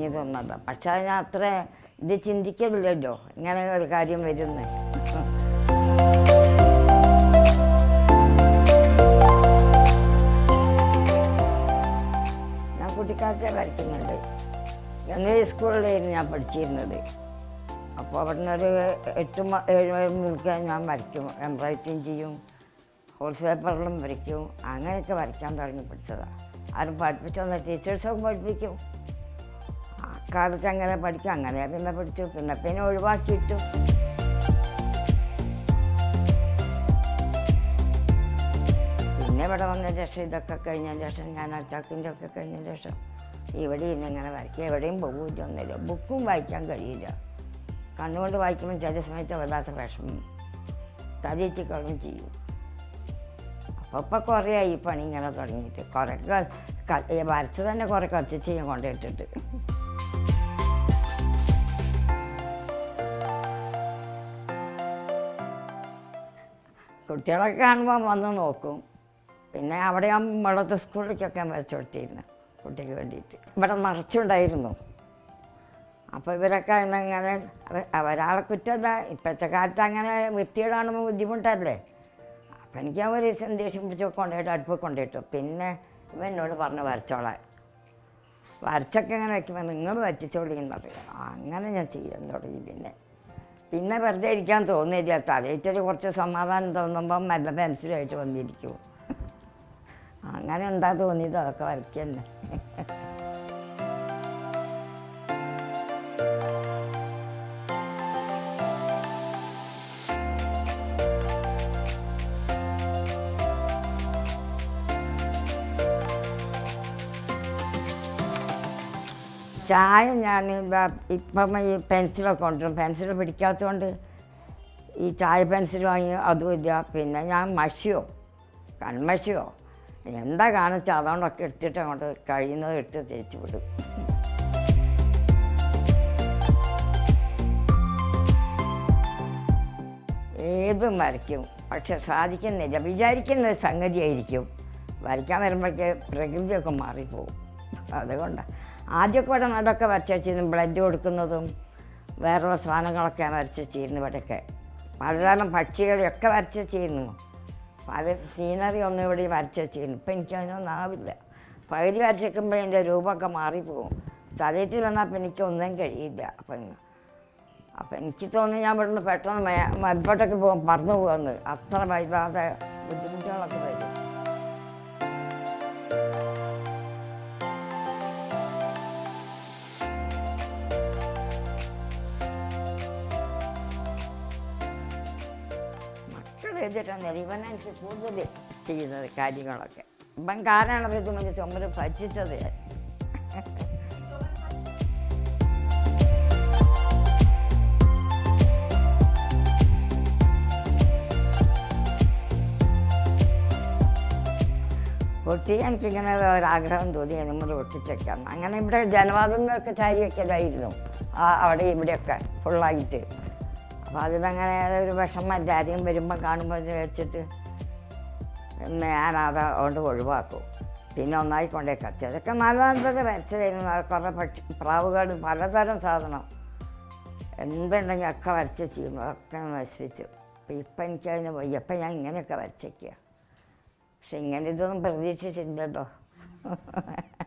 തുടങ്ങിയതൊന്നല്ല പക്ഷെ അതിന് അത്ര ഇത് ചിന്തിക്കില്ലല്ലോ ഇങ്ങനെ ഒരു കാര്യം വരുന്നത് ഞാൻ കുട്ടിക്കാലത്തെ വരയ്ക്കുന്നുണ്ട് ഞങ്ങൾ സ്കൂളിലായിരുന്നു ഞാൻ പഠിച്ചിരുന്നത് അപ്പോൾ അവിടുന്ന് ഒരു എട്ട് മ- ഏഴ് മണിക്ക് ഞാൻ വരയ്ക്കും എംബ്രോയിഡറിങ് ചെയ്യും ഹോൾസ് പേപ്പറിലും വരയ്ക്കും അങ്ങനെയൊക്കെ വരയ്ക്കാൻ തുടങ്ങി പഠിച്ചതാണ് ആരും പഠിപ്പിച്ചൊന്ന് ടീച്ചേഴ്സൊക്കെ പഠിപ്പിക്കും ആ കാലത്ത് അങ്ങനെ പഠിക്കും അങ്ങനെ പിന്നെ പഠിച്ചു പിന്നെ പിന്നെ ഒഴിവാക്കിയിട്ടു പിന്നെ ഇവിടെ വന്ന ശേഷം ഇതൊക്കെ കഴിഞ്ഞതിന് ശേഷം ഞാൻ അറ്റാക്കിൻ്റെ ഒക്കെ കഴിഞ്ഞതിന് ശേഷം ഇവിടെ ഇരുന്ന് ഇങ്ങനെ വരയ്ക്കുക എവിടെയും പോകില്ല ഒന്നുമില്ല ബുക്കും വായിക്കാൻ കഴിയില്ല കണ്ണുകൊണ്ട് വായിക്കുമ്പോൾ ചില സമയത്ത് വല്ലാത്ത വിഷമം തലയിട്ട് കളഞ്ഞ് ചെയ്യും അപ്പോൾ ഇപ്പോൾ കുറേ ആയി ഈ പണി ഇങ്ങനെ തുടങ്ങിയിട്ട് കുറേ വരച്ച് തന്നെ കുറേ കത്തിച്ച് ഞാൻ കൊണ്ടിട്ടിട്ട് കുട്ടികളൊക്കെ കാണുമ്പോൾ വന്ന് നോക്കും പിന്നെ അവിടെ ഞാൻ വെള്ളത്തെ സ്കൂളിലേക്കൊക്കെ ഞാൻ വരച്ചു കൊടുത്തിരുന്നു കുട്ടിക്ക് വേണ്ടിയിട്ട് ഇവിടെ നിറച്ചുണ്ടായിരുന്നു അപ്പോൾ ഇവരൊക്കെ ഇങ്ങനെ ഒരാളെ കുറ്റമല്ല ഇപ്പോഴത്തെ കാലത്ത് അങ്ങനെ വൃത്തിയോട് കാണുമ്പോൾ ബുദ്ധിമുട്ടല്ലേ അപ്പം എനിക്ക് ആ ഒരു ദിവസം ദേഷ്യം പിടിച്ച് കൊണ്ടുപോയിട്ട് അടുപ്പ് കൊണ്ടുപോയിട്ടു പിന്നെ ഇവൻ എന്നോട് പറഞ്ഞു വരച്ചോളാൻ വരച്ചൊക്കെ ഇങ്ങനെ വയ്ക്കുമ്പോൾ നിങ്ങൾ വറ്റിച്ചോളി എന്നറിയാം അങ്ങനെ ഞാൻ ചെയ്യാൻ തുടങ്ങി പിന്നെ പിന്നെ വെറുതെ ഇരിക്കാൻ തോന്നിയില്ല തലയിട്ടൊരു കുറച്ച് സമാധാനം തോന്നുമ്പോൾ മെല്ലെ പെൻസിലായിട്ട് വന്നിരിക്കും അങ്ങനെ എന്താ തോന്നിയത് അതൊക്കെ വരയ്ക്കന്നെ ചായ ഞാൻ ഇതാ ഇപ്പം ഈ പെൻസിലൊക്കെ കൊണ്ടുവരും പെൻസിൽ പിടിക്കാത്തതുകൊണ്ട് ഈ ചായ പെൻസിൽ വാങ്ങി അതുമില്ല പിന്നെ ഞാൻ മഷിയോ കൺമഷിയോ എന്താ കാണിച്ചാൽ അതുകൊണ്ടൊക്കെ എടുത്തിട്ട് അങ്ങോട്ട് കഴിയുന്നത് എടുത്ത് തേച്ച് വിടും ഏതും വരയ്ക്കും പക്ഷെ സാധിക്കുന്നില്ല വിചാരിക്കുന്ന ഒരു സംഗതിയായിരിക്കും വരയ്ക്കാൻ വരുമ്പോഴേക്ക് പ്രകൃതിയൊക്കെ മാറിപ്പോവും അതുകൊണ്ടാണ് ആദ്യമൊക്കെ ഇവിടെ അതൊക്കെ വരച്ച് വെച്ചിരുന്നു ബ്ലഡ് കൊടുക്കുന്നതും വേറെയുള്ള സാധനങ്ങളൊക്കെ വരച്ച് വെച്ചിരുന്നു ഇവിടെയൊക്കെ പലതരം പക്ഷികളെയൊക്കെ വരച്ച് വെച്ചിരുന്നു പല സീനറി ഒന്നും ഇവിടെ വരച്ച് വെച്ചിരുന്നു ഇപ്പം എനിക്കതിനൊന്നും ആവില്ല പകുതി വരച്ച് വെക്കുമ്പോൾ എൻ്റെ രൂപമൊക്കെ മാറിപ്പോവും തലയിട്ട് വന്നാൽ അപ്പം എനിക്കൊന്നും കഴിയില്ല അപ്പം അപ്പം എനിക്ക് തോന്നി ഞാൻ ഇവിടുന്ന് പെട്ടെന്ന് മേ- മലപ്പോട്ടൊക്കെ പോകും പറന്നു പോകുമെന്ന് അത്ര വൈകാതെ ബുദ്ധിമുട്ടുകളൊക്കെ വരും മക്കൾ എഴുതിയിട്ടാണ് ഇവനെ എനിക്ക് കൂടുതൽ ചെയ്യുന്നത് കാര്യങ്ങളൊക്കെ ഇവൻ കാരണമാണ് ഇതുകൊണ്ട് ചുമര് പറ്റിച്ചത് ഞാൻ. ഒട്ടി എനിക്കിങ്ങനെ ഒരാഗ്രഹം തോന്നി നമ്മൾ ഒട്ടിച്ചേക്കാം അങ്ങനെ ഇവിടെ ജനവാദങ്ങളൊക്കെ ചാരി വെക്കലായിരുന്നു ആ അവിടെ ഇവിടെയൊക്കെ ഫുള്ളായിട്ട് അപ്പോൾ അതിനങ്ങനെ ഒരു വിഷമല്ല ആരെയും വരുമ്പോൾ കാണുമ്പോൾ ഇത് വെച്ചിട്ട് ഞാനത് അതുകൊണ്ട് ഒഴിവാക്കും പിന്നെ ഒന്നായി കൊണ്ടേ കത്തി അതൊക്കെ നല്ല നല്ലത് വരച്ചതായിരുന്നു അത് കുറേ പക്ഷി പ്രാവുകൾ പലതരം സാധനം എന്തുണ്ടെങ്കിൽ ഒക്കെ വരച്ച് ചെയ്യുന്നു അതൊക്കെ നശിപ്പിച്ചു അപ്പം ഇപ്പം എനിക്കതിന് വയ്യ അപ്പം ഞാൻ ഇങ്ങനെയൊക്കെ വരച്ചേക്കുക പക്ഷെ ഇങ്ങനെ ഇതൊന്നും പ്രതീക്ഷിച്ചില്ലല്ലോ